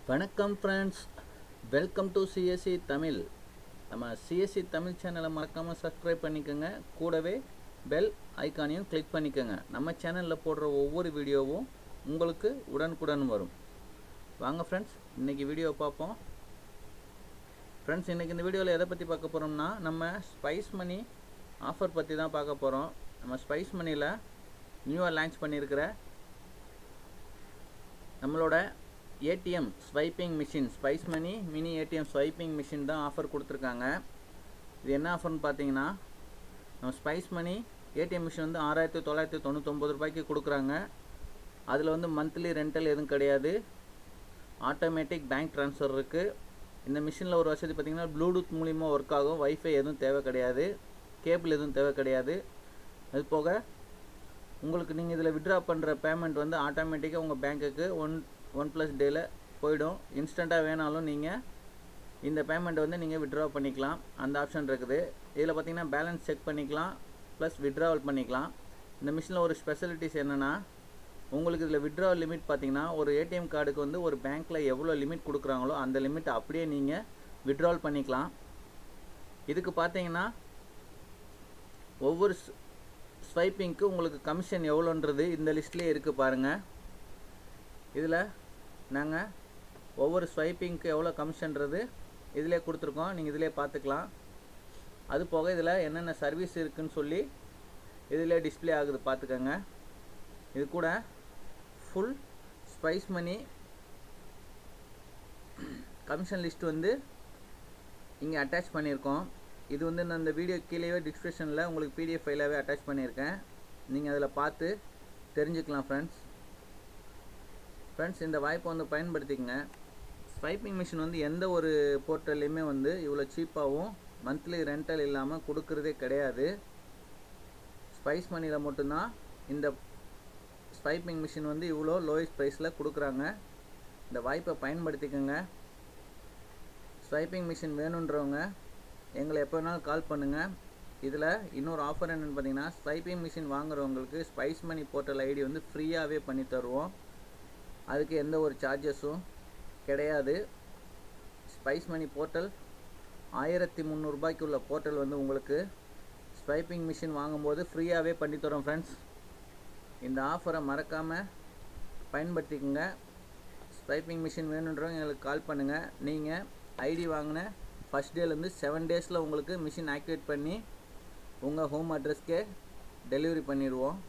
வணக்கம் friends welcome to CSC Tamil நம்ம CSC Tamil சேனலை மறக்காமல் சப்ஸ்கிரைப் பண்ணிக்கோங்க கூடவே பெல் ஐக்கானையும் கிளிக் பண்ணிக்கோங்க நம்ம சேனலில் போடுற ஒவ்வொரு வீடியோவும் உங்களுக்கு உடனுக்குடன் வரும் வாங்க ஃப்ரெண்ட்ஸ் இன்றைக்கி வீடியோ பார்ப்போம் ஃப்ரெண்ட்ஸ் இன்றைக்கி இந்த வீடியோவில் எதை பற்றி பார்க்க போகிறோம்னா நம்ம ஸ்பைஸ் மணி ஆஃபர் பற்றி தான் பார்க்க போகிறோம் நம்ம ஸ்பைஸ் மணியில் நியூவாக லான்ச் பண்ணியிருக்கிற நம்மளோட ATM swiping machine Spice Money mini ATM swiping machine தான் ஆஃபர் கொடுத்துருக்காங்க இது என்ன ஆஃபர்னு பார்த்தீங்கன்னா நம்ம ஸ்பைஸ் மணி ஏடிஎம் மிஷின் வந்து ஆறாயிரத்தி தொள்ளாயிரத்தி தொண்ணூத்தொம்பது ரூபாய்க்கு கொடுக்குறாங்க அதில் வந்து மந்த்லி ரெண்டல் எதுவும் கிடையாது ஆட்டோமேட்டிக் பேங்க் ட்ரான்ஸ்ஃபர் இருக்குது இந்த மிஷினில் ஒரு வசதி பார்த்திங்கன்னா ப்ளூடூத் மூலிமா ஒர்க் ஆகும் வைஃபை எதுவும் தேவை கிடையாது கேபிள் எதுவும் தேவை கிடையாது அது போக உங்களுக்கு நீங்கள் இதில் விட்ரா பண்ணுற பேமெண்ட் வந்து ஆட்டோமேட்டிக்காக உங்கள் பேங்க்குக்கு ஒன் ஒன் ப்ளஸ் டேயில் போயிடும் இன்ஸ்டண்ட்டாக வேணாலும் நீங்கள் இந்த பேமெண்ட்டை வந்து நீங்கள் விட்ரா பண்ணிக்கலாம் அந்த ஆப்ஷன் இருக்குது இதில் பார்த்தீங்கன்னா பேலன்ஸ் செக் பண்ணிக்கலாம் ப்ளஸ் விட்ராவல் பண்ணிக்கலாம் இந்த மிஷினில் ஒரு ஸ்பெஷலிட்டிஸ் என்னென்னா உங்களுக்கு இதில் விட்ராவல் லிமிட் பார்த்தீங்கன்னா ஒரு ஏடிஎம் கார்டுக்கு வந்து ஒரு பேங்க்கில் எவ்வளோ லிமிட் கொடுக்குறாங்களோ அந்த லிமிட் அப்படியே நீங்கள் விட்ராவல் பண்ணிக்கலாம் இதுக்கு பார்த்தீங்கன்னா ஒவ்வொரு ஸ்வைப்பிங்க்கு உங்களுக்கு கமிஷன் எவ்வளோன்றது இந்த லிஸ்ட்லேயே இருக்குது பாருங்கள் இதில் நாங்கள் ஒவ்வொரு ஸ்வைப்பிங்க்கு எவ்வளோ கமிஷன்றது இதிலே கொடுத்துருக்கோம் நீங்கள் இதிலே பார்த்துக்கலாம் அது போக இதில் என்னென்ன சர்வீஸ் இருக்குதுன்னு சொல்லி இதிலே டிஸ்பிளே ஆகுது பார்த்துக்கோங்க இது கூட full Spice Money commission list வந்து இங்கே அட்டாச் பண்ணியிருக்கோம் இது வந்து நான் இந்த வீடியோ கீழேயே டிஸ்கிரிப்ஷனில் உங்களுக்கு பிடிஎஃப் ஃபைலாகவே அட்டாச் பண்ணியிருக்கேன் நீங்கள் அதில் பார்த்து தெரிஞ்சுக்கலாம் ஃப்ரெண்ட்ஸ் ஃப்ரெண்ட்ஸ் இந்த வாய்ப்பை வந்து பயன்படுத்திக்கங்க ஸ்வைப்பிங் மிஷின் வந்து எந்த ஒரு போர்ட்டல்லையுமே வந்து இவ்வளோ சீப்பாகவும் மந்த்லி ரெண்டல் இல்லாமல் கொடுக்குறதே கிடையாது ஸ்பைஸ் மணியில் மட்டும்தான் இந்த ஸ்வைப்பிங் மிஷின் வந்து இவ்வளோ லோயஸ்ட் ப்ரைஸில் கொடுக்குறாங்க இந்த வாய்ப்பை பயன்படுத்திக்கோங்க ஸ்வைப்பிங் மிஷின் வேணுன்றவங்க எங்களை எப்போ வேணாலும் கால் பண்ணுங்கள் இதில் இன்னொரு ஆஃபர் என்னென்னு பார்த்தீங்கன்னா ஸ்வைப்பிங் மிஷின் வாங்குறவங்களுக்கு ஸ்பைஸ் மணி போர்ட்டல் ஐடி வந்து ஃப்ரீயாகவே பண்ணி தருவோம் அதுக்கு எந்த ஒரு சார்ஜஸும் கிடையாது ஸ்பைஸ் மணி போர்ட்டல் ஆயிரத்தி முந்நூறுபாய்க்கு உள்ள போர்ட்டல் வந்து உங்களுக்கு ஸ்வைப்பிங் மிஷின் வாங்கும்போது ஃப்ரீயாகவே பண்ணித்தரோம் ஃப்ரெண்ட்ஸ் இந்த ஆஃபரை மறக்காமல் பயன்படுத்திக்கோங்க ஸ்வைப்பிங் மிஷின் வேணுன்றவங்க எங்களுக்கு கால் பண்ணுங்கள் நீங்கள் ஐடி வாங்கின ஃபஸ்ட் டேலேருந்து செவன் டேஸில் உங்களுக்கு மிஷின் ஆக்டிவேட் பண்ணி உங்கள் ஹோம் அட்ரஸ்க்கே டெலிவரி பண்ணிடுவோம்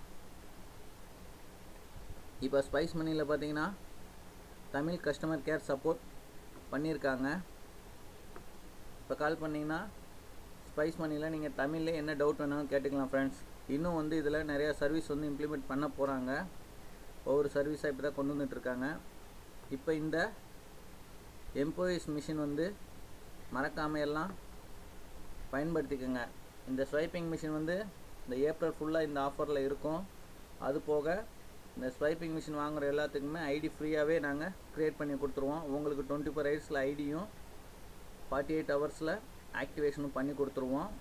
இப்போ ஸ்பைஸ் மணியில் பார்த்தீங்கன்னா தமிழ் கஸ்டமர் கேர் சப்போர்ட் பண்ணியிருக்காங்க இப்போ கால் பண்ணிங்கன்னா ஸ்பைஸ் மணியில் நீங்கள் தமிழில் என்ன டவுட் வேணாலும் கேட்டுக்கலாம் ஃப்ரெண்ட்ஸ் இன்னும் வந்து இதில் நிறையா சர்வீஸ் வந்து இம்ப்ளிமெண்ட் பண்ண போகிறாங்க ஒவ்வொரு சர்வீஸாக இப்போ தான் கொண்டு வந்துட்டுருக்காங்க இப்போ இந்த எம்ப்ளாயீஸ் மிஷின் வந்து மறக்காமல் எல்லாம் பயன்படுத்திக்கோங்க இந்த ஸ்வைப்பிங் மிஷின் வந்து இந்த ஏப்ரல் ஃபுல்லாக இந்த ஆஃபரில் இருக்கும் அது போக இந்த ஸ்வைப்பிங் மிஷின் வாங்குகிற எல்லாத்துக்குமே ஐடி ஃப்ரீயாகவே நாங்கள் க்ரியேட் பண்ணி கொடுத்துருவோம் உங்களுக்கு டுவெண்ட்டி ஃபோர் ஹவர்ஸில் ஐடியும் ஃபார்ட்டி எயிட் ஹவர்ஸில் ஆக்டிவேஷனும் பண்ணி கொடுத்துருவோம்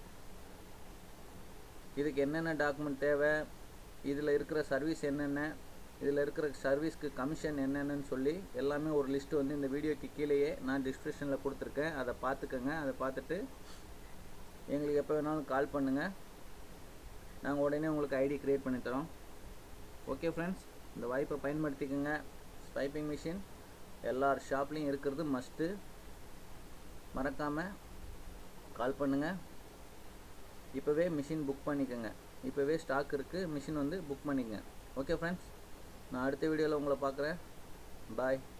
இதுக்கு என்னென்ன டாக்குமெண்ட் தேவை இதில் இருக்கிற சர்வீஸ் என்னென்ன இதில் இருக்கிற சர்வீஸ்க்கு கமிஷன் என்னென்னு சொல்லி எல்லாமே ஒரு லிஸ்ட்டு வந்து இந்த வீடியோக்கு கீழேயே நான் டிஸ்கிரிப்ஷனில் கொடுத்துருக்கேன் அதை பார்த்துக்கோங்க அதை பார்த்துட்டு எங்களுக்கு எப்போ வேணாலும் கால் பண்ணுங்கள் நாங்கள் உடனே உங்களுக்கு ஐடி க்ரியேட் பண்ணி தரோம் ஓகே ஃப்ரெண்ட்ஸ் இந்த வாய்ப்பை பயன்படுத்திக்கோங்க ஸ்வைப்பிங் மிஷின் எல்லார் ஷாப்லேயும் இருக்கிறது மஸ்ட்டு மறக்காமல் கால் பண்ணுங்கள் இப்போவே மிஷின் புக் பண்ணிக்கோங்க இப்போவே ஸ்டாக் இருக்குது மிஷின் வந்து புக் பண்ணிக்கங்க ஓகே ஃப்ரெண்ட்ஸ் நான் அடுத்த வீடியோவில் உங்களை பார்க்குறேன் பாய்